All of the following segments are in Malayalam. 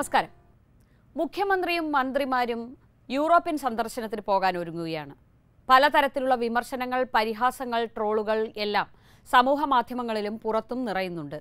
നമസ്കാരം മുഖ്യമന്ത്രിയും മന്ത്രിമാരും യൂറോപ്യൻ സന്ദർശനത്തിന് പോകാൻ ഒരുങ്ങുകയാണ് പലതരത്തിലുള്ള വിമർശനങ്ങൾ പരിഹാസങ്ങൾ ട്രോളുകൾ എല്ലാം സമൂഹ മാധ്യമങ്ങളിലും പുറത്തും നിറയുന്നുണ്ട്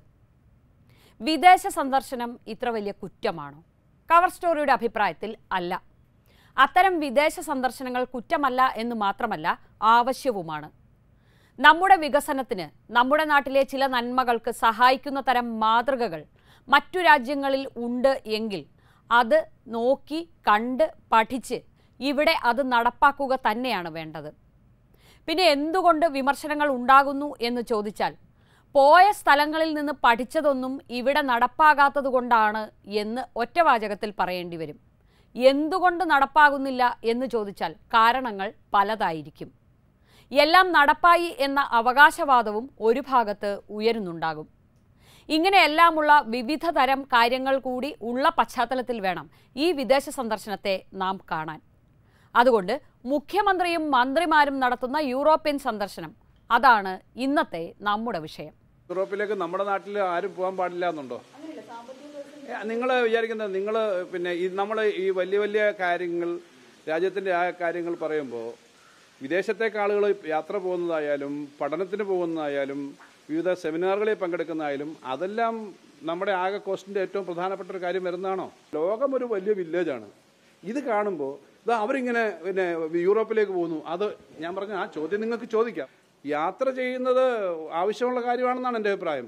വിദേശ സന്ദർശനം ഇത്ര വലിയ കുറ്റമാണോ കവർ സ്റ്റോറിയുടെ അഭിപ്രായത്തിൽ അല്ല അത്തരം വിദേശ സന്ദർശനങ്ങൾ കുറ്റമല്ല എന്ന് മാത്രമല്ല ആവശ്യവുമാണ് നമ്മുടെ വികസനത്തിന് നമ്മുടെ നാട്ടിലെ ചില നന്മകൾക്ക് സഹായിക്കുന്ന തരം മാതൃകകൾ മറ്റു രാജ്യങ്ങളിൽ ഉണ്ട് എങ്കിൽ അത് നോക്കി കണ്ട് പഠിച്ച് ഇവിടെ അത് നടപ്പാക്കുക തന്നെയാണ് വേണ്ടത് പിന്നെ എന്തുകൊണ്ട് വിമർശനങ്ങൾ ഉണ്ടാകുന്നു എന്ന് ചോദിച്ചാൽ പോയ സ്ഥലങ്ങളിൽ നിന്ന് പഠിച്ചതൊന്നും ഇവിടെ നടപ്പാകാത്തത് കൊണ്ടാണ് എന്ന് ഒറ്റവാചകത്തിൽ പറയേണ്ടി വരും എന്തുകൊണ്ട് നടപ്പാകുന്നില്ല എന്ന് ചോദിച്ചാൽ കാരണങ്ങൾ പലതായിരിക്കും എല്ലാം നടപ്പായി എന്ന അവകാശവാദവും ഒരു ഭാഗത്ത് ഉയരുന്നുണ്ടാകും ഇങ്ങനെയെല്ലാമുള്ള വിവിധ തരം കാര്യങ്ങൾ കൂടി ഉള്ള പശ്ചാത്തലത്തിൽ വേണം ഈ വിദേശ സന്ദർശനത്തെ നാം കാണാൻ അതുകൊണ്ട് മുഖ്യമന്ത്രിയും മന്ത്രിമാരും നടത്തുന്ന യൂറോപ്യൻ സന്ദർശനം അതാണ് ഇന്നത്തെ നമ്മുടെ വിഷയം യൂറോപ്പിലേക്ക് നമ്മുടെ നാട്ടിൽ ആരും പോകാൻ പാടില്ല എന്നുണ്ടോ നിങ്ങൾ വിചാരിക്കുന്നത് നിങ്ങൾ പിന്നെ ഈ നമ്മൾ ഈ വലിയ വലിയ കാര്യങ്ങൾ രാജ്യത്തിൻ്റെ ആ കാര്യങ്ങൾ പറയുമ്പോൾ വിദേശത്തേക്ക് ആളുകൾ യാത്ര പോകുന്നതായാലും പഠനത്തിന് പോകുന്നതായാലും വിവിധ സെമിനാറുകളിൽ പങ്കെടുക്കുന്നതായാലും അതെല്ലാം നമ്മുടെ ആകെ കോസ്റ്റിൻ്റെ ഏറ്റവും പ്രധാനപ്പെട്ട ഒരു കാര്യം വരുന്നതാണോ ലോകം ഒരു വലിയ വില്ലേജാണ് ഇത് കാണുമ്പോൾ ഇതാ അവരിങ്ങനെ പിന്നെ യൂറോപ്പിലേക്ക് പോകുന്നു അത് ഞാൻ പറഞ്ഞ ആ ചോദ്യം നിങ്ങൾക്ക് ചോദിക്കാം യാത്ര ചെയ്യുന്നത് ആവശ്യമുള്ള കാര്യമാണെന്നാണ് എൻ്റെ അഭിപ്രായം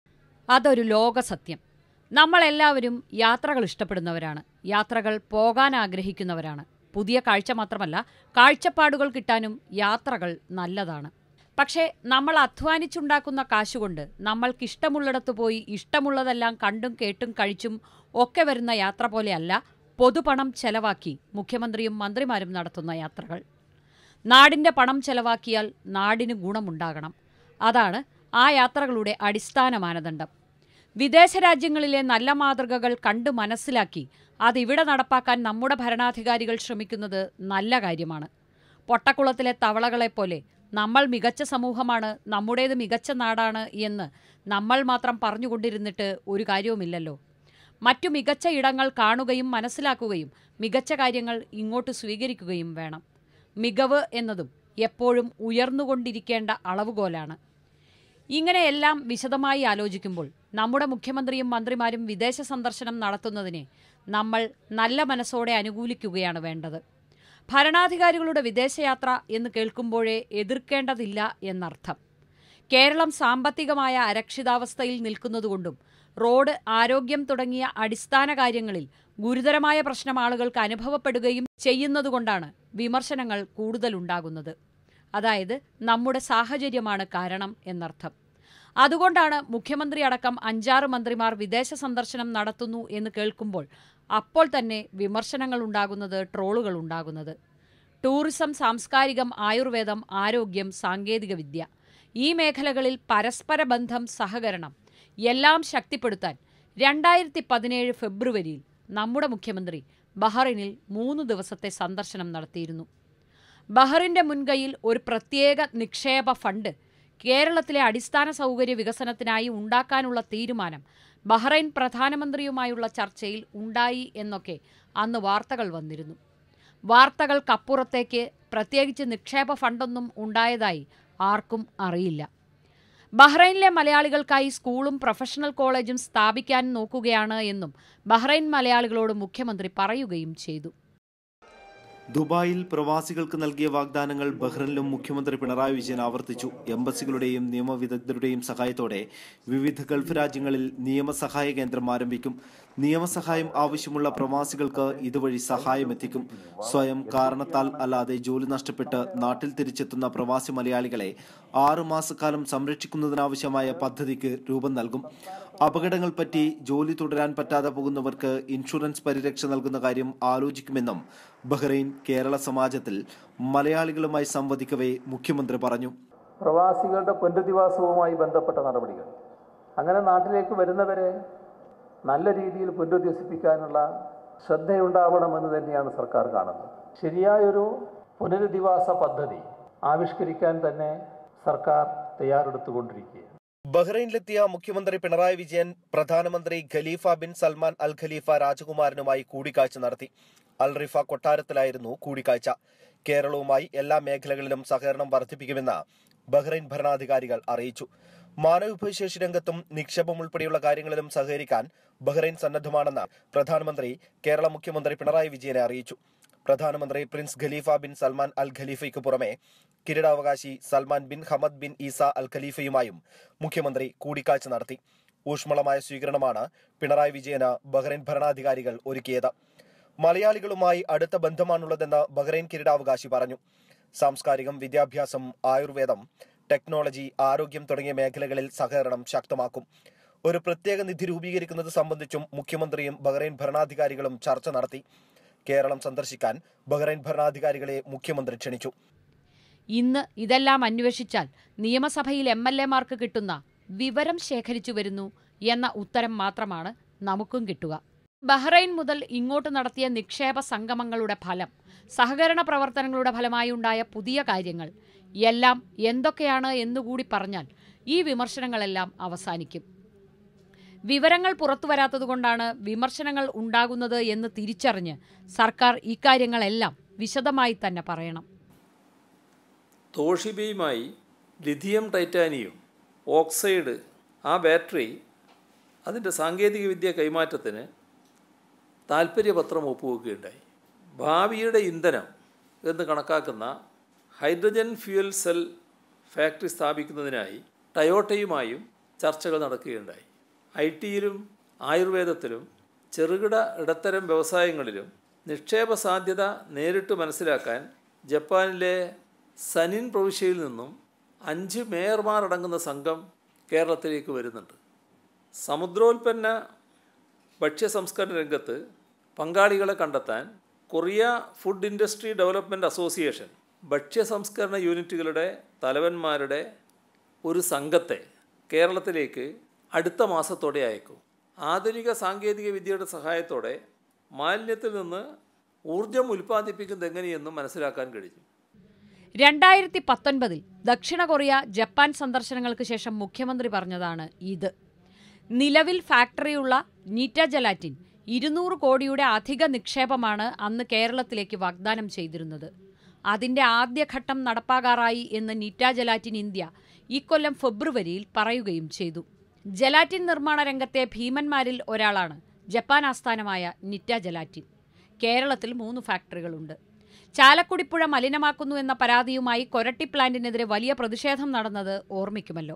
അതൊരു ലോകസത്യം നമ്മളെല്ലാവരും യാത്രകൾ ഇഷ്ടപ്പെടുന്നവരാണ് യാത്രകൾ പോകാൻ ആഗ്രഹിക്കുന്നവരാണ് പുതിയ കാഴ്ച മാത്രമല്ല കാഴ്ചപ്പാടുകൾ കിട്ടാനും യാത്രകൾ നല്ലതാണ് പക്ഷേ നമ്മൾ അധ്വാനിച്ചുണ്ടാക്കുന്ന കാശുകൊണ്ട് നമ്മൾക്കിഷ്ടമുള്ളിടത്ത് പോയി ഇഷ്ടമുള്ളതെല്ലാം കണ്ടും കേട്ടും കഴിച്ചും ഒക്കെ വരുന്ന യാത്ര പോലെയല്ല പൊതുപണം ചെലവാക്കി മുഖ്യമന്ത്രിയും മന്ത്രിമാരും നടത്തുന്ന യാത്രകൾ നാടിന്റെ പണം ചെലവാക്കിയാൽ നാടിന് ഗുണമുണ്ടാകണം അതാണ് ആ യാത്രകളുടെ അടിസ്ഥാന മാനദണ്ഡം വിദേശ രാജ്യങ്ങളിലെ നല്ല മാതൃകകൾ കണ്ടു മനസ്സിലാക്കി അതിവിടെ നടപ്പാക്കാൻ നമ്മുടെ ഭരണാധികാരികൾ ശ്രമിക്കുന്നത് നല്ല കാര്യമാണ് പൊട്ടക്കുളത്തിലെ തവളകളെപ്പോലെ നമ്മൾ മികച്ച സമൂഹമാണ് നമ്മുടേത് മികച്ച നാടാണ് എന്ന് നമ്മൾ മാത്രം പറഞ്ഞുകൊണ്ടിരുന്നിട്ട് ഒരു കാര്യവുമില്ലല്ലോ മറ്റു മികച്ച ഇടങ്ങൾ കാണുകയും മനസ്സിലാക്കുകയും മികച്ച കാര്യങ്ങൾ ഇങ്ങോട്ട് സ്വീകരിക്കുകയും വേണം മികവ് എന്നതും എപ്പോഴും ഉയർന്നുകൊണ്ടിരിക്കേണ്ട അളവുകോലാണ് ഇങ്ങനെയെല്ലാം വിശദമായി ആലോചിക്കുമ്പോൾ നമ്മുടെ മുഖ്യമന്ത്രിയും മന്ത്രിമാരും വിദേശ സന്ദർശനം നടത്തുന്നതിനെ നമ്മൾ നല്ല മനസ്സോടെ അനുകൂലിക്കുകയാണ് വേണ്ടത് ഭരണാധികാരികളുടെ വിദേശയാത്ര എന്ന് കേൾക്കുമ്പോഴേ എതിർക്കേണ്ടതില്ല എന്നർത്ഥം കേരളം സാമ്പത്തികമായ അരക്ഷിതാവസ്ഥയിൽ നിൽക്കുന്നതുകൊണ്ടും റോഡ് ആരോഗ്യം തുടങ്ങിയ അടിസ്ഥാന കാര്യങ്ങളിൽ ഗുരുതരമായ പ്രശ്നം ആളുകൾക്ക് അനുഭവപ്പെടുകയും ചെയ്യുന്നതുകൊണ്ടാണ് വിമർശനങ്ങൾ കൂടുതലുണ്ടാകുന്നത് അതായത് നമ്മുടെ സാഹചര്യമാണ് കാരണം എന്നർത്ഥം അതുകൊണ്ടാണ് മുഖ്യമന്ത്രി അടക്കം അഞ്ചാറ് മന്ത്രിമാർ വിദേശ സന്ദർശനം നടത്തുന്നു എന്ന് കേൾക്കുമ്പോൾ അപ്പോൾ തന്നെ വിമർശനങ്ങൾ ഉണ്ടാകുന്നത് ട്രോളുകൾ ഉണ്ടാകുന്നത് ടൂറിസം സാംസ്കാരികം ആയുർവേദം ആരോഗ്യം സാങ്കേതികവിദ്യ ഈ മേഖലകളിൽ പരസ്പര ബന്ധം സഹകരണം എല്ലാം ശക്തിപ്പെടുത്താൻ രണ്ടായിരത്തി പതിനേഴ് ഫെബ്രുവരിയിൽ നമ്മുടെ മുഖ്യമന്ത്രി ബഹ്റൈനിൽ മൂന്ന് ദിവസത്തെ സന്ദർശനം നടത്തിയിരുന്നു ബഹ്റിന്റെ മുൻകൈയിൽ ഒരു പ്രത്യേക നിക്ഷേപ ഫണ്ട് കേരളത്തിലെ അടിസ്ഥാന സൗകര്യ വികസനത്തിനായി ഉണ്ടാക്കാനുള്ള തീരുമാനം ബഹ്റൈൻ പ്രധാനമന്ത്രിയുമായുള്ള ചർച്ചയിൽ ഉണ്ടായി എന്നൊക്കെ അന്ന് വാർത്തകൾ വന്നിരുന്നു വാർത്തകൾക്കപ്പുറത്തേക്ക് പ്രത്യേകിച്ച് നിക്ഷേപ ഫണ്ടൊന്നും ഉണ്ടായതായി ആർക്കും അറിയില്ല ബഹ്റൈനിലെ മലയാളികൾക്കായി സ്കൂളും പ്രൊഫഷണൽ കോളേജും സ്ഥാപിക്കാൻ നോക്കുകയാണ് എന്നും ബഹ്റൈൻ മലയാളികളോട് മുഖ്യമന്ത്രി പറയുകയും ചെയ്തു ദുബായിൽ പ്രവാസികൾക്ക് നൽകിയ വാഗ്ദാനങ്ങൾ ബഹ്റിനിലും മുഖ്യമന്ത്രി പിണറായി വിജയൻ ആവർത്തിച്ചു എംബസികളുടെയും നിയമവിദഗ്ധരുടെയും സഹായത്തോടെ വിവിധ ഗൾഫ് രാജ്യങ്ങളിൽ നിയമസഹായ കേന്ദ്രം ആരംഭിക്കും നിയമസഹായം ആവശ്യമുള്ള പ്രവാസികൾക്ക് ഇതുവഴി സഹായം എത്തിക്കും സ്വയം കാരണത്താൽ അല്ലാതെ ജോലി നഷ്ടപ്പെട്ട് നാട്ടിൽ തിരിച്ചെത്തുന്ന പ്രവാസി മലയാളികളെ ആറു മാസക്കാലം സംരക്ഷിക്കുന്നതിനാവശ്യമായ പദ്ധതിക്ക് രൂപം നൽകും അപകടങ്ങൾ പറ്റി ജോലി തുടരാൻ പറ്റാതെ പോകുന്നവർക്ക് ഇൻഷുറൻസ് പരിരക്ഷ നൽകുന്ന കാര്യം ആലോചിക്കുമെന്നും ബഹ്റൈൻ കേരള സമാജത്തിൽ മലയാളികളുമായി സംവദിക്കവേ മുഖ്യമന്ത്രി പറഞ്ഞു പ്രവാസികളുടെ പുനരധിവാസവുമായി ബന്ധപ്പെട്ട നടപടികൾ അങ്ങനെ നാട്ടിലേക്ക് വരുന്നവരെ നല്ല രീതിയിൽ പുനരധിവസിപ്പിക്കാനുള്ള ശ്രദ്ധയുണ്ടാവണമെന്ന് തന്നെയാണ് സർക്കാർ കാണുന്നത് ശരിയായൊരു പുനരധിവാസ പദ്ധതി ആവിഷ്കരിക്കാൻ തന്നെ സർക്കാർ തയ്യാറെടുത്തുകൊണ്ടിരിക്കുകയാണ് ബഹ്റൈനിലെത്തിയ മുഖ്യമന്ത്രി പിണറായി വിജയൻ പ്രധാനമന്ത്രി ഖലീഫ ബിൻ സൽമാൻ അൽ ഖലീഫ രാജകുമാരനുമായി കൂടിക്കാഴ്ച നടത്തി അൽ റിഫ കൊട്ടാരത്തിലായിരുന്നു കൂടിക്കാഴ്ച കേരളവുമായി എല്ലാ മേഖലകളിലും സഹകരണം വർദ്ധിപ്പിക്കുമെന്ന് ബഹ്റൈൻ ഭരണാധികാരികൾ അറിയിച്ചു മാനവവിഭവശേഷി രംഗത്തും നിക്ഷേപം ഉൾപ്പെടെയുള്ള കാര്യങ്ങളിലും സഹകരിക്കാൻ ബഹ്റൈൻ സന്നദ്ധമാണെന്ന് പ്രധാനമന്ത്രി കേരള മുഖ്യമന്ത്രി പിണറായി വിജയനെ അറിയിച്ചു പ്രധാനമന്ത്രി prince Khalifa bin Salman Al ഖലീഫയ്ക്ക് പുറമെ കിരീടാവകാശി Salman bin Hamad bin Isa Al ഖലീഫയുമായും മുഖ്യമന്ത്രി കൂടിക്കാഴ്ച നടത്തി ഊഷ്മളമായ സ്വീകരണമാണ് പിണറായി വിജയന് ബഹ്റൈൻ ഭരണാധികാരികൾ ഒരുക്കിയത് മലയാളികളുമായി അടുത്ത ബന്ധമാണുള്ളതെന്ന് ബഹ്റൈൻ കിരീടാവകാശി പറഞ്ഞു സാംസ്കാരികം വിദ്യാഭ്യാസം ആയുർവേദം ടെക്നോളജി ആരോഗ്യം തുടങ്ങിയ മേഖലകളിൽ സഹകരണം ശക്തമാക്കും ഒരു പ്രത്യേക നിധി രൂപീകരിക്കുന്നത് സംബന്ധിച്ചും മുഖ്യമന്ത്രിയും ബഹ്റൈൻ ഭരണാധികാരികളും ചർച്ച നടത്തി കേരളം സന്ദർശിക്കാൻ ബഹ്റൈൻ ഭരണാധികാരികളെ മുഖ്യമന്ത്രി ക്ഷണിച്ചു ഇന്ന് ഇതെല്ലാം അന്വേഷിച്ചാൽ നിയമസഭയിൽ എം എൽ എമാർക്ക് കിട്ടുന്ന വിവരം ശേഖരിച്ചു വരുന്നു എന്ന ഉത്തരം മാത്രമാണ് നമുക്കും കിട്ടുക ബഹ്റൈൻ മുതൽ ഇങ്ങോട്ട് നടത്തിയ നിക്ഷേപ സംഗമങ്ങളുടെ ഫലം സഹകരണ പ്രവർത്തനങ്ങളുടെ ഫലമായി ഉണ്ടായ പുതിയ കാര്യങ്ങൾ എല്ലാം എന്തൊക്കെയാണ് എന്നുകൂടി പറഞ്ഞാൽ ഈ വിമർശനങ്ങളെല്ലാം അവസാനിക്കും വിവരങ്ങൾ പുറത്തുവരാത്തതുകൊണ്ടാണ് വിമർശനങ്ങൾ ഉണ്ടാകുന്നത് എന്ന് തിരിച്ചറിഞ്ഞ് സർക്കാർ ഇക്കാര്യങ്ങളെല്ലാം വിശദമായി തന്നെ പറയണം തോഷിബയുമായി ലിഥിയം ടൈറ്റാനിയം ഓക്സൈഡ് ആ ബാറ്ററി അതിൻ്റെ സാങ്കേതികവിദ്യ കൈമാറ്റത്തിന് താൽപ്പര്യപത്രം ഒപ്പുവെക്കുകയുണ്ടായി ഭാവിയുടെ ഇന്ധനം എന്ന് കണക്കാക്കുന്ന ഹൈഡ്രജൻ ഫ്യൂവൽ സെൽ ഫാക്ടറി സ്ഥാപിക്കുന്നതിനായി ടയോട്ടയുമായും ചർച്ചകൾ നടക്കുകയുണ്ടായി ഐ ടിയിലും ആയുർവേദത്തിലും ചെറുകിട ഇടത്തരം വ്യവസായങ്ങളിലും നിക്ഷേപ സാധ്യത നേരിട്ട് മനസ്സിലാക്കാൻ ജപ്പാനിലെ സനിൻ പ്രവിശ്യയിൽ നിന്നും അഞ്ച് മേയർമാരടങ്ങുന്ന സംഘം കേരളത്തിലേക്ക് വരുന്നുണ്ട് സമുദ്രോൽപ്പന്ന ഭക്ഷ്യ സംസ്കരണ രംഗത്ത് പങ്കാളികളെ കണ്ടെത്താൻ Korea food industry development association ഭക്ഷ്യ സംസ്കരണ യൂണിറ്റുകളുടെ തലവന്മാരുടെ ഒരു സംഘത്തെ കേരളത്തിലേക്ക് അടുത്ത മാസത്തോടെ അയക്കും ആധുനിക സാങ്കേതിക വിദ്യയുടെ സഹായത്തോടെ മാലിന്യത്തിൽ നിന്ന് ഊർജം ഉൽപ്പാദിപ്പിക്കുന്നത് എങ്ങനെയെന്നും മനസ്സിലാക്കാൻ കഴിഞ്ഞു രണ്ടായിരത്തി പത്തൊൻപതിൽ ദക്ഷിണ കൊറിയ ജപ്പാൻ സന്ദർശനങ്ങൾക്ക് ശേഷം മുഖ്യമന്ത്രി പറഞ്ഞതാണ് ഇത് നിലവിൽ ഫാക്ടറിയുള്ള നീറ്റ ജലാറ്റിൻ ഇരുന്നൂറ് കോടിയുടെ അധിക നിക്ഷേപമാണ് അന്ന് കേരളത്തിലേക്ക് വാഗ്ദാനം ചെയ്തിരുന്നത് അതിന്റെ ആദ്യഘട്ടം നടപ്പാകാറായി എന്ന് നീറ്റ ജലാറ്റിൻ ഇന്ത്യ ഇക്കൊല്ലം ഫെബ്രുവരിയിൽ പറയുകയും ചെയ്തു ജലാറ്റിൻ നിർമ്മാണ രംഗത്തെ ഭീമന്മാരിൽ ഒരാളാണ് ജപ്പാൻ ആസ്ഥാനമായ നിറ്റ ജലാറ്റിൻ കേരളത്തിൽ മൂന്ന് ഫാക്ടറികളുണ്ട് ചാലക്കുടിപ്പുഴ മലിനമാക്കുന്നു എന്ന പരാതിയുമായി കൊരട്ടി പ്ലാന്റിനെതിരെ വലിയ പ്രതിഷേധം നടന്നത് ഓർമ്മിക്കുമല്ലോ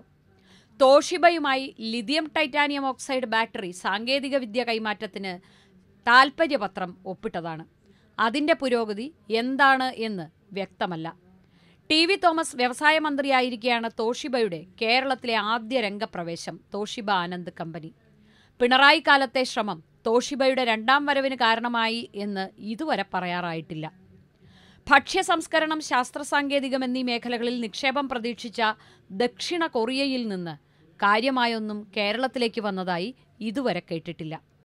തോഷിബയുമായി ലിഥിയം ടൈറ്റാനിയം ഓക്സൈഡ് ബാറ്ററി സാങ്കേതിക വിദ്യ കൈമാറ്റത്തിന് താൽപ്പര്യപത്രം ഒപ്പിട്ടതാണ് അതിന്റെ പുരോഗതി എന്താണ് എന്ന് വ്യക്തമല്ല ടി വി തോമസ് വ്യവസായ മന്ത്രിയായിരിക്കെയാണ് തോഷിബയുടെ കേരളത്തിലെ ആദ്യ രംഗപ്രവേശം തോഷിബ ആനന്ദ് കമ്പനി പിണറായി കാലത്തെ ശ്രമം തോഷിബയുടെ രണ്ടാം വരവിന് കാരണമായി എന്ന് ഇതുവരെ പറയാറായിട്ടില്ല ഭക്ഷ്യ സംസ്കരണം ശാസ്ത്ര സാങ്കേതികം എന്നീ മേഖലകളിൽ നിക്ഷേപം പ്രതീക്ഷിച്ച ദക്ഷിണ കൊറിയയിൽ നിന്ന് കാര്യമായൊന്നും കേരളത്തിലേക്ക് വന്നതായി ഇതുവരെ കേട്ടിട്ടില്ല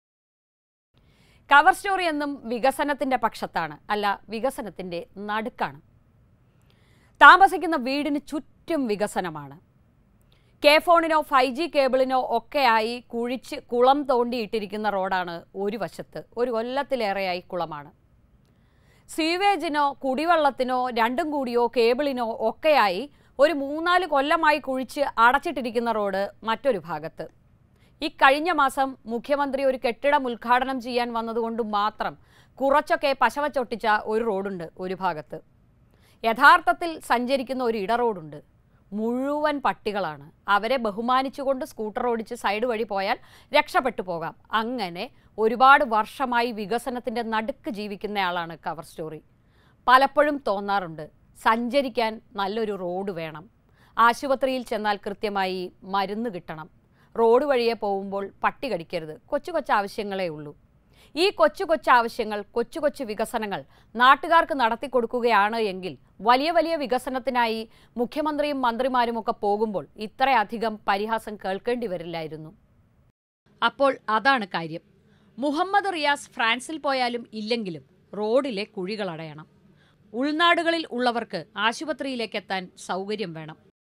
കവർ സ്റ്റോറി എന്നും വികസനത്തിന്റെ പക്ഷത്താണ് അല്ല വികസനത്തിന്റെ നടുക്കാണ് താമസിക്കുന്ന വീടിന് ചുറ്റും വികസനമാണ് കെ ഫോണിനോ ഫൈവ് ജി കേബിളിനോ ഒക്കെയായി കുഴിച്ച് കുളം തോണ്ടിയിട്ടിരിക്കുന്ന റോഡാണ് ഒരു വശത്ത് ഒരു കൊല്ലത്തിലേറെയായി കുളമാണ് സീവേജിനോ കുടിവെള്ളത്തിനോ രണ്ടും കൂടിയോ കേബിളിനോ ഒക്കെയായി ഒരു മൂന്നാല് കൊല്ലമായി കുഴിച്ച് അടച്ചിട്ടിരിക്കുന്ന റോഡ് മറ്റൊരു ഭാഗത്ത് ഈ കഴിഞ്ഞ മാസം മുഖ്യമന്ത്രി ഒരു കെട്ടിടം ഉദ്ഘാടനം ചെയ്യാൻ വന്നതുകൊണ്ട് മാത്രം കുറച്ചൊക്കെ പശവച്ചൊട്ടിച്ച ഒരു റോഡുണ്ട് ഒരു ഭാഗത്ത് യഥാർത്ഥത്തിൽ സഞ്ചരിക്കുന്ന ഒരു ഇടറോഡുണ്ട് മുഴുവൻ പട്ടികളാണ് അവരെ ബഹുമാനിച്ചുകൊണ്ട് സ്കൂട്ടർ ഓടിച്ച് സൈഡ് വഴി പോയാൽ രക്ഷപ്പെട്ടു പോകാം അങ്ങനെ ഒരുപാട് വർഷമായി വികസനത്തിന്റെ നടുക്ക് ജീവിക്കുന്നയാളാണ് കവർ സ്റ്റോറി പലപ്പോഴും തോന്നാറുണ്ട് സഞ്ചരിക്കാൻ നല്ലൊരു റോഡ് വേണം ആശുപത്രിയിൽ ചെന്നാൽ കൃത്യമായി മരുന്ന് കിട്ടണം റോഡ് വഴിയെ പോകുമ്പോൾ പട്ടി കടിക്കരുത് കൊച്ചു കൊച്ചു ആവശ്യങ്ങളേ ഉള്ളൂ ഈ കൊച്ചു കൊച്ചു ആവശ്യങ്ങൾ കൊച്ചു കൊച്ചു വികസനങ്ങൾ നാട്ടുകാർക്ക് നടത്തി കൊടുക്കുകയാണ് എങ്കിൽ വലിയ വലിയ വികസനത്തിനായി മുഖ്യമന്ത്രിയും മന്ത്രിമാരും ഒക്കെ പോകുമ്പോൾ ഇത്രയധികം പരിഹാസം കേൾക്കേണ്ടി വരില്ലായിരുന്നു അപ്പോൾ അതാണ് കാര്യം മുഹമ്മദ് റിയാസ് ഫ്രാൻസിൽ പോയാലും ഇല്ലെങ്കിലും റോഡിലെ കുഴികളടയണം ഉൾനാടുകളിൽ ഉള്ളവർക്ക് ആശുപത്രിയിലേക്ക് എത്താൻ സൗകര്യം വേണം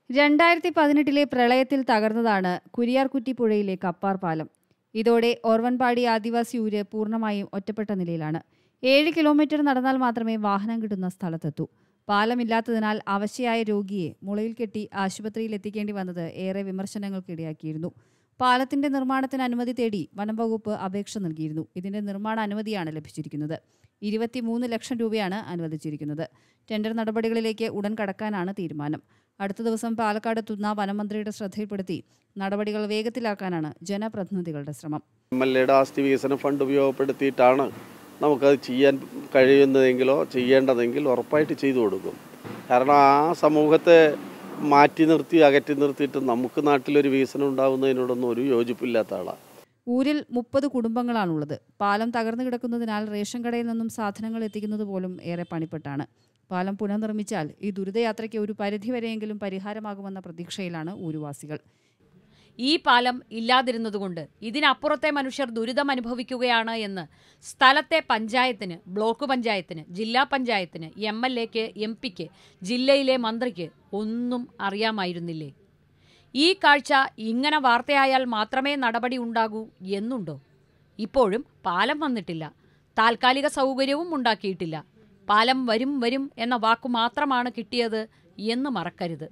രണ്ടായിരത്തി പതിനെട്ടിലെ പ്രളയത്തിൽ തകർന്നതാണ് കുരിയാർകുറ്റി പുഴയിലെ കപ്പാർ പാലം ഇതോടെ ഓർവൻപാടി ആദിവാസി ഊര് പൂർണ്ണമായും ഒറ്റപ്പെട്ട നിലയിലാണ് ഏഴ് കിലോമീറ്റർ നടന്നാൽ മാത്രമേ വാഹനം കിട്ടുന്ന സ്ഥലത്തെത്തൂ പാലമില്ലാത്തതിനാൽ അവശയായ രോഗിയെ മുളയിൽ കെട്ടി ആശുപത്രിയിൽ എത്തിക്കേണ്ടി വന്നത് ഏറെ വിമർശനങ്ങൾക്കിടയാക്കിയിരുന്നു പാലത്തിന്റെ നിർമ്മാണത്തിന് അനുമതി തേടി വനംവകുപ്പ് അപേക്ഷ നൽകിയിരുന്നു ഇതിന്റെ നിർമ്മാണ അനുമതിയാണ് ലഭിച്ചിരിക്കുന്നത് ഇരുപത്തിമൂന്ന് ലക്ഷം രൂപയാണ് അനുവദിച്ചിരിക്കുന്നത് ടെൻഡർ നടപടികളിലേക്ക് ഉടൻ കടക്കാനാണ് തീരുമാനം അടുത്ത ദിവസം പാലക്കാട് എത്തുന്ന വനമന്ത്രിയുടെ ശ്രദ്ധയിൽപ്പെടുത്തി നടപടികൾ വേഗത്തിലാക്കാനാണ് ജനപ്രതിനിധികളുടെ ശ്രമം എം എൽ എയുടെ ആസ്തി വികസന ഫണ്ട് ഉപയോഗപ്പെടുത്തിയിട്ടാണ് നമുക്കത് ചെയ്യാൻ കഴിയുന്നതെങ്കിലോ ചെയ്യേണ്ടതെങ്കിൽ ഉറപ്പായിട്ട് ചെയ്തു കൊടുക്കും കാരണം ആ സമൂഹത്തെ മാറ്റി നിർത്തി അകറ്റി നിർത്തിയിട്ട് നമുക്ക് നാട്ടിലൊരു വികസനം ഉണ്ടാകുന്നതിനോടൊന്നും ഒരു യോജിപ്പില്ലാത്ത ആളാണ് ഊരിൽ മുപ്പത് കുടുംബങ്ങളാണുള്ളത് പാലം തകർന്നു കിടക്കുന്നതിനാൽ റേഷൻ കടയിൽ നിന്നും സാധനങ്ങൾ എത്തിക്കുന്നത് പോലും ഏറെ പണിപ്പെട്ടാണ് പാലം പുനർനിർമ്മിച്ചാൽ ഈ ദുരിതയാത്രയ്ക്ക് ഒരു പരിധിവരെയെങ്കിലും പരിഹാരമാകുമെന്ന പ്രതീക്ഷയിലാണ് ഊരുവാസികൾ ഈ പാലം ഇല്ലാതിരുന്നതുകൊണ്ട് ഇതിനപ്പുറത്തെ മനുഷ്യർ ദുരിതം അനുഭവിക്കുകയാണ് എന്ന് സ്ഥലത്തെ പഞ്ചായത്തിന് ബ്ലോക്ക് പഞ്ചായത്തിന് ജില്ലാ പഞ്ചായത്തിന് എം എൽ എക്ക് എം പിക്ക് ജില്ലയിലെ മന്ത്രിക്ക് ഒന്നും അറിയാമായിരുന്നില്ലേ ഈ കാഴ്ച ഇങ്ങനെ വാർത്തയായാൽ മാത്രമേ നടപടി ഉണ്ടാകൂ എന്നുണ്ടോ ഇപ്പോഴും പാലം വന്നിട്ടില്ല താൽക്കാലിക സൗകര്യവും ഉണ്ടാക്കിയിട്ടില്ല പാലം വരും വരും എന്ന വാക്കു മാത്രമാണ് കിട്ടിയത് എന്ന് മറക്കരുത്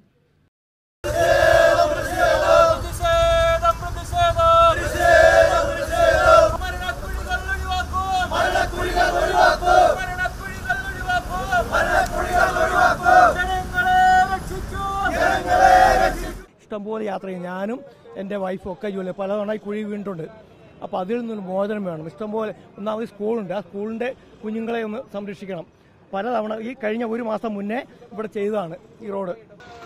ഇഷ്ടംപോലെ യാത്ര ചെയ്യും ഞാനും എൻ്റെ വൈഫും ഒക്കെ ജോലി പലതവണ ഈ കുഴി വീണിട്ടുണ്ട് അപ്പോൾ അതിൽ നിന്നൊരു മോചനം വേണം ഇഷ്ടംപോലെ ഒന്നാമത് സ്കൂളുണ്ട് ആ സ്കൂളിൻ്റെ കുഞ്ഞുങ്ങളെ ഒന്ന് സംരക്ഷിക്കണം പലതവണ ഈ കഴിഞ്ഞ ഒരു മാസം മുന്നേ ഇവിടെ ചെയ്തതാണ് ഈ റോഡ്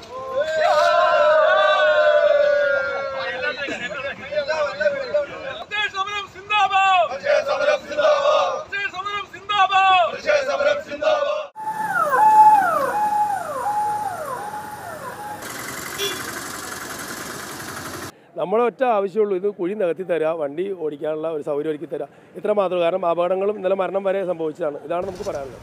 നമ്മളെ ഒറ്റ ആവശ്യമുള്ളൂ ഇത് കുഴി നികത്തി തരാം വണ്ടി ഓടിക്കാനുള്ള ഒരു സൗകര്യം ഒരുക്കി തരാം ഇത്ര മാത്രം കാരണം അപകടങ്ങളും ഇന്നലെ മരണം വരെ സംഭവിച്ചതാണ് ഇതാണ് നമുക്ക് പറയാനുള്ളത്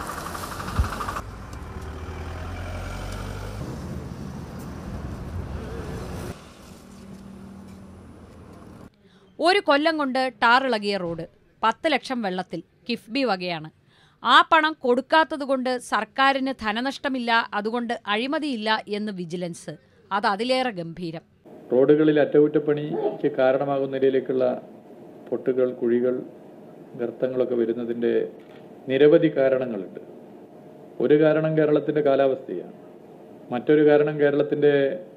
ഒരു കൊല്ലം കൊണ്ട് ടാറിളകിയ റോഡ് പത്ത് ലക്ഷം വെള്ളത്തിൽ കിഫ്ബി വകയാണ് ആ പണം കൊടുക്കാത്തതുകൊണ്ട് സർക്കാരിന് ധനനഷ്ടമില്ല അതുകൊണ്ട് അഴിമതിയില്ല എന്ന് വിജിലൻസ് അത് അതിലേറെ ഗംഭീരം റോഡുകളിൽ അറ്റകുറ്റപ്പണിക്ക് കാരണമാകുന്ന നിലയിലേക്കുള്ള പൊട്ടുകൾ കുഴികൾ ഗർത്തങ്ങളൊക്കെ വരുന്നതിൻ്റെ നിരവധി കാരണങ്ങളുണ്ട് ഒരു കാരണം കേരളത്തിൻ്റെ കാലാവസ്ഥയാണ് മറ്റൊരു കാരണം കേരളത്തിൻ്റെ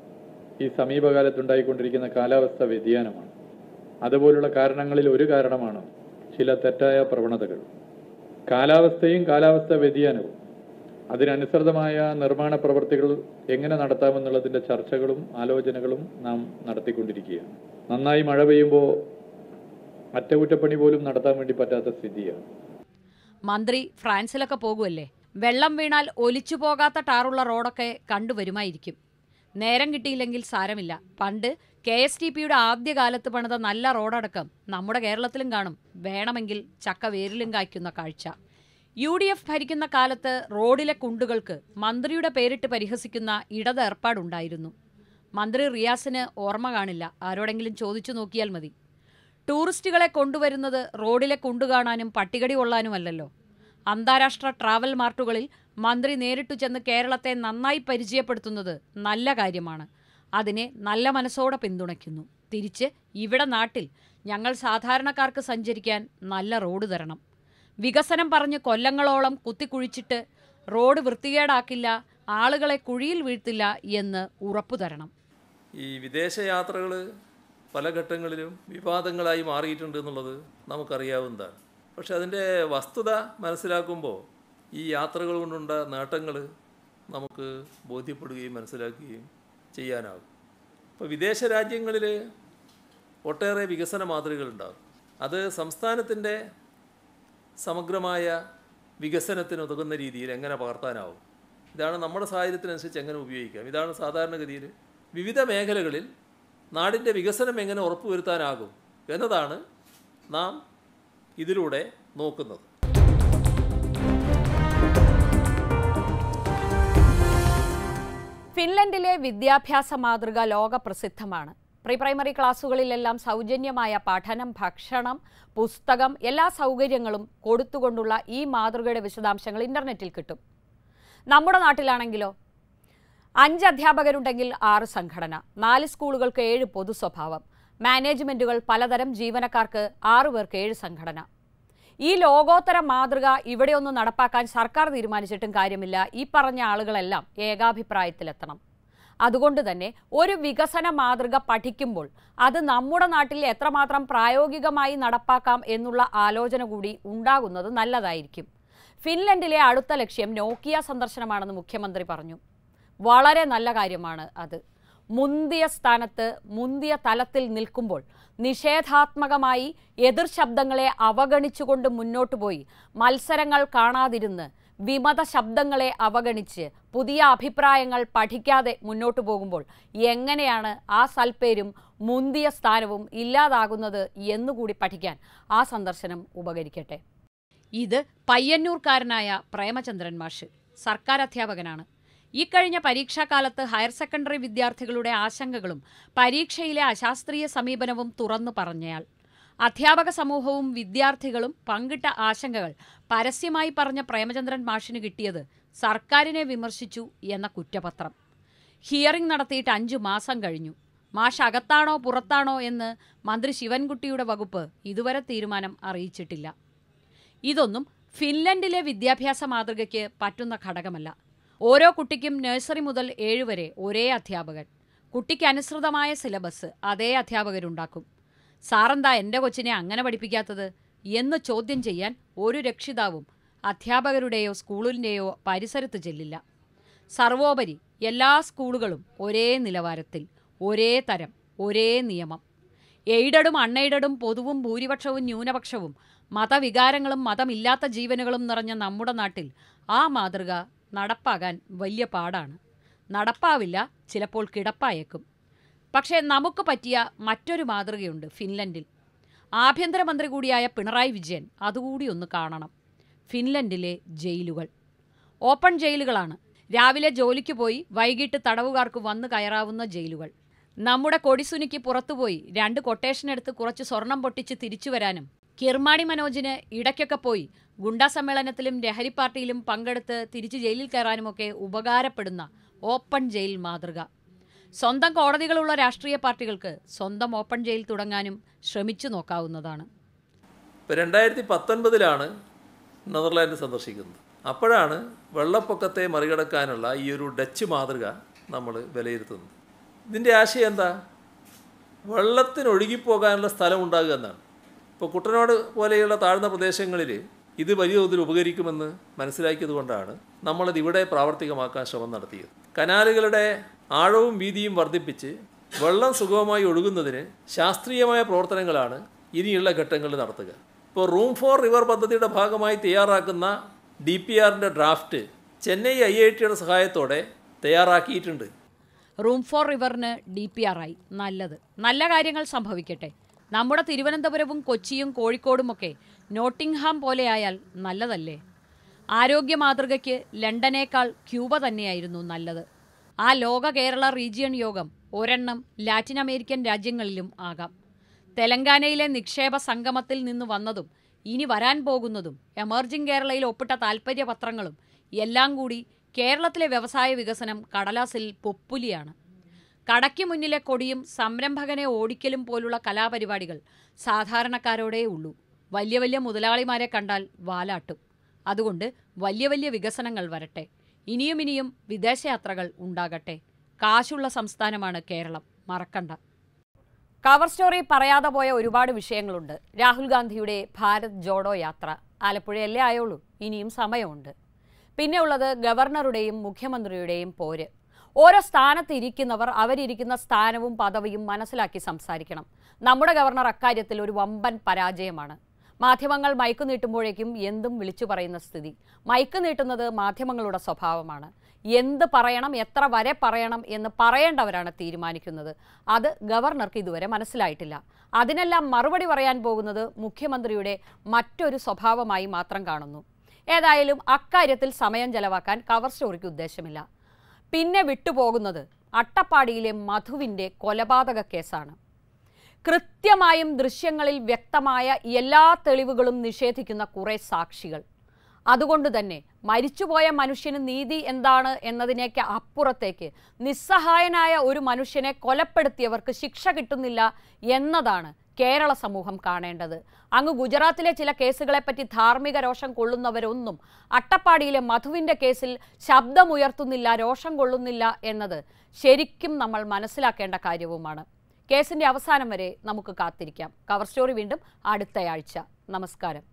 ഈ സമീപകാലത്തുണ്ടായിക്കൊണ്ടിരിക്കുന്ന കാലാവസ്ഥ വ്യതിയാനമാണ് അതുപോലുള്ള കാരണങ്ങളിൽ ഒരു കാരണമാണ് ചില തെറ്റായ പ്രവണതകൾ കാലാവസ്ഥയും കാലാവസ്ഥ വ്യതിയാനവും അതിനനുസൃതമായ നിർമ്മാണ പ്രവർത്തികൾ എങ്ങനെ നടത്താമെന്നുള്ളതിൻ്റെ ചർച്ചകളും ആലോചനകളും നാം നടത്തിക്കൊണ്ടിരിക്കുകയാണ് നന്നായി മഴ പെയ്യുമ്പോൾ അറ്റകുറ്റപ്പണി പോലും നടത്താൻ വേണ്ടി പറ്റാത്ത സ്ഥിതിയാണ് മന്ത്രി ഫ്രാൻസിലൊക്കെ പോകുമല്ലേ വെള്ളം വീണാൽ ഒലിച്ചു പോകാത്ത ടാറുള്ള റോഡൊക്കെ കണ്ടുവരുമായിരിക്കും നേരം കിട്ടിയില്ലെങ്കിൽ സാരമില്ല പണ്ട് കെ എസ് ടി പിയുടെ ആദ്യകാലത്ത് പണിത നല്ല റോഡടക്കം നമ്മുടെ കേരളത്തിലും കാണും വേണമെങ്കിൽ ചക്ക വേരിലും കായ്ക്കുന്ന കാഴ്ച യു ഡി എഫ് ഭരിക്കുന്ന കാലത്ത് റോഡിലെ കുണ്ടുകൾക്ക് മന്ത്രിയുടെ പേരിട്ട് പരിഹസിക്കുന്ന ഇടത് ഏർപ്പാടുണ്ടായിരുന്നു മന്ത്രി റിയാസിന് ഓർമ്മ കാണില്ല ആരോടെങ്കിലും ചോദിച്ചു നോക്കിയാൽ മതി ടൂറിസ്റ്റുകളെ കൊണ്ടുവരുന്നത് റോഡിലെ കുണ്ടു കാണാനും പട്ടികടി കൊള്ളാനുമല്ലല്ലോ അന്താരാഷ്ട്ര ട്രാവൽ മാർട്ടുകളിൽ മന്ത്രി നേരിട്ടു ചെന്ന് കേരളത്തെ നന്നായി പരിചയപ്പെടുത്തുന്നത് നല്ല കാര്യമാണ് അതിനെ നല്ല മനസ്സോടെ പിന്തുണയ്ക്കുന്നു തിരിച്ച് ഇവിടെ നാട്ടിൽ ഞങ്ങൾ സാധാരണക്കാർക്ക് സഞ്ചരിക്കാൻ നല്ല റോഡ് തരണം വികസനം പറഞ്ഞ് കൊല്ലങ്ങളോളം കുത്തിക്കുഴിച്ചിട്ട് റോഡ് വൃത്തികേടാക്കില്ല ആളുകളെ കുഴിയിൽ വീഴ്ത്തില്ല എന്ന് ഉറപ്പു തരണം ഈ വിദേശ യാത്രകൾ പല ഘട്ടങ്ങളിലും വിവാദങ്ങളായി മാറിയിട്ടുണ്ട് എന്നുള്ളത് നമുക്കറിയാവുന്നതാണ് പക്ഷെ അതിൻ്റെ വസ്തുത മനസ്സിലാക്കുമ്പോൾ ഈ യാത്രകൾ കൊണ്ടുണ്ട നേട്ടങ്ങൾ നമുക്ക് ബോധ്യപ്പെടുകയും മനസ്സിലാക്കുകയും ചെയ്യാനാകും ഇപ്പോൾ വിദേശ രാജ്യങ്ങളിൽ ഒട്ടേറെ വികസന മാതൃകകളുണ്ടാകും അത് സംസ്ഥാനത്തിൻ്റെ സമഗ്രമായ വികസനത്തിന് ഉതകുന്ന രീതിയിൽ എങ്ങനെ പകർത്താനാവും ഇതാണ് നമ്മുടെ സാഹചര്യത്തിനനുസരിച്ച് എങ്ങനെ ഉപയോഗിക്കാം ഇതാണ് സാധാരണഗതിയിൽ വിവിധ മേഖലകളിൽ നാടിൻ്റെ വികസനം എങ്ങനെ ഉറപ്പുവരുത്താനാകും എന്നതാണ് നാം ഇതിലൂടെ നോക്കുന്നത് ഫിൻലൻഡിലെ വിദ്യാഭ്യാസ മാതൃക ലോകപ്രസിദ്ധമാണ് പ്രീ പ്രൈമറി ക്ലാസ്സുകളിലെല്ലാം സൗജന്യമായ പഠനം ഭക്ഷണം പുസ്തകം എല്ലാ സൗകര്യങ്ങളും കൊടുത്തുകൊണ്ടുള്ള ഈ മാതൃകയുടെ വിശദാംശങ്ങൾ ഇന്റർനെറ്റിൽ കിട്ടും നമ്മുടെ നാട്ടിലാണെങ്കിലോ അഞ്ച് അധ്യാപകരുണ്ടെങ്കിൽ ആറ് സംഘടന നാല് സ്കൂളുകൾക്ക് ഏഴ് പൊതു സ്വഭാവം മാനേജ്മെന്റുകൾ പലതരം ജീവനക്കാർക്ക് ആറു പേർക്ക് ഏഴ് സംഘടന ഈ ലോകോത്തര മാതൃക ഇവിടെയൊന്നും നടപ്പാക്കാൻ സർക്കാർ തീരുമാനിച്ചിട്ടും കാര്യമില്ല ഈ പറഞ്ഞ ആളുകളെല്ലാം ഏകാഭിപ്രായത്തിലെത്തണം അതുകൊണ്ട് തന്നെ ഒരു വികസന മാതൃക പഠിക്കുമ്പോൾ അത് നമ്മുടെ നാട്ടിൽ എത്രമാത്രം പ്രായോഗികമായി നടപ്പാക്കാം എന്നുള്ള ആലോചന കൂടി ഉണ്ടാകുന്നത് നല്ലതായിരിക്കും ഫിൻലൻഡിലെ അടുത്ത ലക്ഷ്യം നോക്കിയ സന്ദർശനമാണെന്ന് മുഖ്യമന്ത്രി പറഞ്ഞു വളരെ നല്ല കാര്യമാണ് അത് മുന്തിയ സ്ഥാനത്ത് മുന്തിയ തലത്തിൽ നിൽക്കുമ്പോൾ നിഷേധാത്മകമായി എതിർ ശബ്ദങ്ങളെ അവഗണിച്ചുകൊണ്ട് മുന്നോട്ട് പോയി മത്സരങ്ങൾ കാണാതിരുന്ന് വിമത ശബ്ദങ്ങളെ അവഗണിച്ച് പുതിയ അഭിപ്രായങ്ങൾ പഠിക്കാതെ മുന്നോട്ട് പോകുമ്പോൾ എങ്ങനെയാണ് ആ സൽപ്പേരും മുന്തിയ സ്ഥാനവും ഇല്ലാതാകുന്നത് എന്നുകൂടി പഠിക്കാൻ ആ സന്ദർശനം ഉപകരിക്കട്ടെ ഇത് പയ്യന്നൂർക്കാരനായ പ്രേമചന്ദ്രൻ മാഷ് സർക്കാർ അധ്യാപകനാണ് ഇക്കഴിഞ്ഞ പരീക്ഷാകാലത്ത് ഹയർ സെക്കൻഡറി വിദ്യാർത്ഥികളുടെ ആശങ്കകളും പരീക്ഷയിലെ അശാസ്ത്രീയ സമീപനവും തുറന്നു പറഞ്ഞയാൾ അധ്യാപക സമൂഹവും വിദ്യാർത്ഥികളും പങ്കിട്ട ആശങ്കകൾ പരസ്യമായി പറഞ്ഞ പ്രേമചന്ദ്രൻ മാഷിന് കിട്ടിയത് സർക്കാരിനെ വിമർശിച്ചു എന്ന കുറ്റപത്രം ഹിയറിംഗ് നടത്തിയിട്ട് അഞ്ചു മാസം കഴിഞ്ഞു മാഷ് അകത്താണോ പുറത്താണോ എന്ന് മന്ത്രി ശിവൻകുട്ടിയുടെ വകുപ്പ് ഇതുവരെ തീരുമാനം അറിയിച്ചിട്ടില്ല ഇതൊന്നും ഫിൻലൻഡിലെ വിദ്യാഭ്യാസ മാതൃകയ്ക്ക് പറ്റുന്ന ഘടകമല്ല ഓരോ കുട്ടിക്കും നഴ്സറി മുതൽ ഏഴ് വരെ ഒരേ അധ്യാപകൻ കുട്ടിക്ക് അനുസൃതമായ സിലബസ് അതേ അധ്യാപകരുണ്ടാക്കും സാറെന്താ എൻ്റെ കൊച്ചിനെ അങ്ങനെ പഠിപ്പിക്കാത്തത് എന്ന് ചോദ്യം ചെയ്യാൻ ഒരു രക്ഷിതാവും അധ്യാപകരുടെയോ സ്കൂളിൻ്റെയോ പരിസരത്ത് ചെല്ലില്ല സർവോപരി എല്ലാ സ്കൂളുകളും ഒരേ നിലവാരത്തിൽ ഒരേ തരം ഒരേ നിയമം എയ്ഡഡും അൺഎയ്ഡഡും പൊതുവും ഭൂരിപക്ഷവും ന്യൂനപക്ഷവും മതവികാരങ്ങളും മതമില്ലാത്ത ജീവനുകളും നിറഞ്ഞ നമ്മുടെ നാട്ടിൽ ആ മാതൃക നടപ്പാകാൻ വലിയ പാടാണ് നടപ്പാവില്ല ചിലപ്പോൾ കിടപ്പായേക്കും പക്ഷേ നമുക്ക് പറ്റിയ മറ്റൊരു മാതൃകയുണ്ട് ഫിൻലൻഡിൽ ആഭ്യന്തരമന്ത്രി കൂടിയായ പിണറായി വിജയൻ അതുകൂടി ഒന്ന് കാണണം ഫിൻലൻഡിലെ ജയിലുകൾ ഓപ്പൺ ജയിലുകളാണ് രാവിലെ ജോലിക്ക് പോയി വൈകിട്ട് തടവുകാർക്ക് വന്നു കയറാവുന്ന ജയിലുകൾ നമ്മുടെ കൊടിസുനിക്ക് പുറത്തുപോയി രണ്ട് കൊട്ടേഷൻ എടുത്ത് കുറച്ച് സ്വർണം പൊട്ടിച്ച് തിരിച്ചു വരാനും കിർമാണി മനോജിന് ഇടയ്ക്കൊക്കെ പോയി ഗുണ്ടാ സമ്മേളനത്തിലും ലഹരി പാർട്ടിയിലും പങ്കെടുത്ത് തിരിച്ച് ജയിലിൽ കയറാനുമൊക്കെ ഉപകാരപ്പെടുന്ന ഓപ്പൺ ജയിൽ മാതൃക സ്വന്തം കോടതികളുള്ള രാഷ്ട്രീയ പാർട്ടികൾക്ക് സ്വന്തം ഓപ്പൺ ജയിൽ തുടങ്ങാനും ശ്രമിച്ചു നോക്കാവുന്നതാണ് ഇപ്പോൾ രണ്ടായിരത്തി പത്തൊൻപതിലാണ് നെതർലാൻഡ് സന്ദർശിക്കുന്നത് അപ്പോഴാണ് വെള്ളപ്പൊക്കത്തെ മറികടക്കാനുള്ള ഈ ഒരു ഡച്ച് മാതൃക നമ്മൾ വിലയിരുത്തുന്നത് ഇതിൻ്റെ ആശയം എന്താ വെള്ളത്തിന് ഒഴുകിപ്പോകാനുള്ള സ്ഥലം ഉണ്ടാകുക എന്നാണ് ഇപ്പോൾ കുട്ടനാട് പോലെയുള്ള താഴ്ന്ന പ്രദേശങ്ങളിൽ ഇത് വലിയ തോതിൽ ഉപകരിക്കുമെന്ന് മനസ്സിലാക്കിയത് കൊണ്ടാണ് നമ്മളിത് ഇവിടെ പ്രാവർത്തികമാക്കാൻ ശ്രമം നടത്തിയത് കനാലുകളുടെ ആഴവും വീതിയും വർദ്ധിപ്പിച്ച് വെള്ളം സുഗമമായി ഒഴുകുന്നതിന് ശാസ്ത്രീയമായ പ്രവർത്തനങ്ങളാണ് ഇനിയുള്ള ഘട്ടങ്ങളിൽ നടത്തുക ഇപ്പോൾ റൂം ഫോർ റിവർ പദ്ധതിയുടെ ഭാഗമായി തയ്യാറാക്കുന്ന ഡി പി ആറിൻ്റെ ഡ്രാഫ്റ്റ് ചെന്നൈ ഐ ഐ ടിയുടെ സഹായത്തോടെ തയ്യാറാക്കിയിട്ടുണ്ട് റൂം ഫോർ റിവറിന് ഡി പി ആർ ആയി നല്ലത് നല്ല കാര്യങ്ങൾ സംഭവിക്കട്ടെ നമ്മുടെ തിരുവനന്തപുരവും കൊച്ചിയും കോഴിക്കോടുമൊക്കെ നോട്ടിംഗ്ഹാം പോലെയായാൽ നല്ലതല്ലേ ആരോഗ്യ മാതൃകയ്ക്ക് ലണ്ടനേക്കാൾ ക്യൂബ തന്നെയായിരുന്നു നല്ലത് ആ ലോക കേരള റീജിയൺ യോഗം ഒരെണ്ണം ലാറ്റിൻ അമേരിക്കൻ രാജ്യങ്ങളിലും ആകാം തെലങ്കാനയിലെ നിക്ഷേപ സംഗമത്തിൽ നിന്ന് വന്നതും ഇനി വരാൻ പോകുന്നതും എമർജിംഗ് കേരളയിൽ ഒപ്പിട്ട താൽപ്പര്യപത്രങ്ങളും എല്ലാം കൂടി കേരളത്തിലെ വ്യവസായ വികസനം കടലാസിൽ പൊപ്പുലിയാണ് കടയ്ക്ക് മുന്നിലെ കൊടിയും സംരംഭകനെ ഓടിക്കലും പോലുള്ള കലാപരിപാടികൾ സാധാരണക്കാരോടേ ഉള്ളൂ വലിയ വലിയ മുതലാളിമാരെ കണ്ടാൽ വാലാട്ടും അതുകൊണ്ട് വലിയ വലിയ വികസനങ്ങൾ വരട്ടെ ഇനിയും ഇനിയും വിദേശയാത്രകൾ ഉണ്ടാകട്ടെ കാശുള്ള സംസ്ഥാനമാണ് കേരളം മറക്കണ്ട കവർ സ്റ്റോറി പറയാതെ പോയ ഒരുപാട് വിഷയങ്ങളുണ്ട് രാഹുൽ ഗാന്ധിയുടെ ഭാരത് ജോഡോ യാത്ര ആലപ്പുഴയല്ലേ ആയുള്ളൂ ഇനിയും സമയമുണ്ട് പിന്നെ ഉള്ളത് ഗവർണറുടെയും മുഖ്യമന്ത്രിയുടെയും പോര് ഓരോ സ്ഥാനത്ത് ഇരിക്കുന്നവർ അവരിയ്ക്കുന്ന സ്ഥാനവും പദവിയും മനസ്സിലാക്കി സംസാരിക്കണം നമ്മുടെ ഗവർണർ അക്കാര്യത്തിൽ ഒരു വമ്പൻ പരാജയമാണ് മാധ്യമങ്ങൾ മൈക്ക് നീട്ടുമ്പോഴേക്കും എന്തും വിളിച്ചു പറയുന്ന സ്ഥിതി മൈക്ക് നീട്ടുന്നത് മാധ്യമങ്ങളുടെ സ്വഭാവമാണ് എന്ത് പറയണം എത്ര വരെ പറയണം എന്ന് പറയേണ്ടവരാണ് തീരുമാനിക്കുന്നത് അത് ഗവർണർക്ക് ഇതുവരെ മനസ്സിലായിട്ടില്ല അതിനെല്ലാം മറുപടി പറയാൻ പോകുന്നത് മുഖ്യമന്ത്രിയുടെ മറ്റൊരു സ്വഭാവമായി മാത്രം കാണുന്നു ഏതായാലും അക്കാര്യത്തിൽ സമയം ചെലവാക്കാൻ കവർ സ്റ്റോറിക്ക് ഉദ്ദേശമില്ല പിന്നെ വിട്ടുപോകുന്നത് അട്ടപ്പാടിയിലെ മധുവിൻ്റെ കൊലപാതക കേസാണ് കൃത്യമായും ദൃശ്യങ്ങളിൽ വ്യക്തമായ എല്ലാ തെളിവുകളും നിഷേധിക്കുന്ന കുറെ സാക്ഷികൾ അതുകൊണ്ട് തന്നെ മരിച്ചുപോയ മനുഷ്യന് നീതി എന്താണ് എന്നതിനേക്ക് അപ്പുറത്തേക്ക് നിസ്സഹായനായ ഒരു മനുഷ്യനെ കൊലപ്പെടുത്തിയവർക്ക് ശിക്ഷ കിട്ടുന്നില്ല എന്നതാണ് കേരള സമൂഹം കാണേണ്ടത് അങ്ങ് ഗുജറാത്തിലെ ചില കേസുകളെപ്പറ്റി ധാർമ്മിക രോഷം കൊള്ളുന്നവരൊന്നും അട്ടപ്പാടിയിലെ മധുവിൻ്റെ കേസിൽ ശബ്ദമുയർത്തുന്നില്ല രോഷം കൊള്ളുന്നില്ല എന്നത് ശരിക്കും നമ്മൾ മനസ്സിലാക്കേണ്ട കാര്യവുമാണ് കേസിന്റെ അവസാനം വരെ നമുക്ക് കാത്തിരിക്കാം കവർ സ്റ്റോറി വീണ്ടും അടുത്തയാഴ്ച നമസ്കാരം